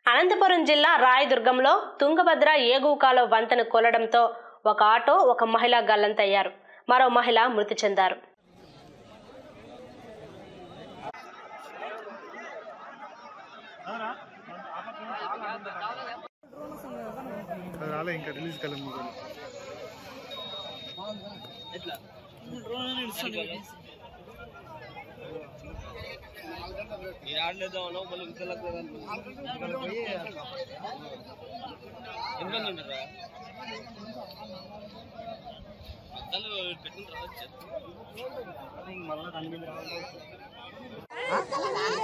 అనంతపురం జిల్లా రాయదుర్గంలో తుంగభద్ర ఏగూకాలో వంతెన కొలడంతో ఒక ఆటో ఒక మహిళ గల్లంతయ్యారు మరో మహిళ మృతి చెందారు అది రాలే ఇంకా రిలీజ్ కలం పెట్టిన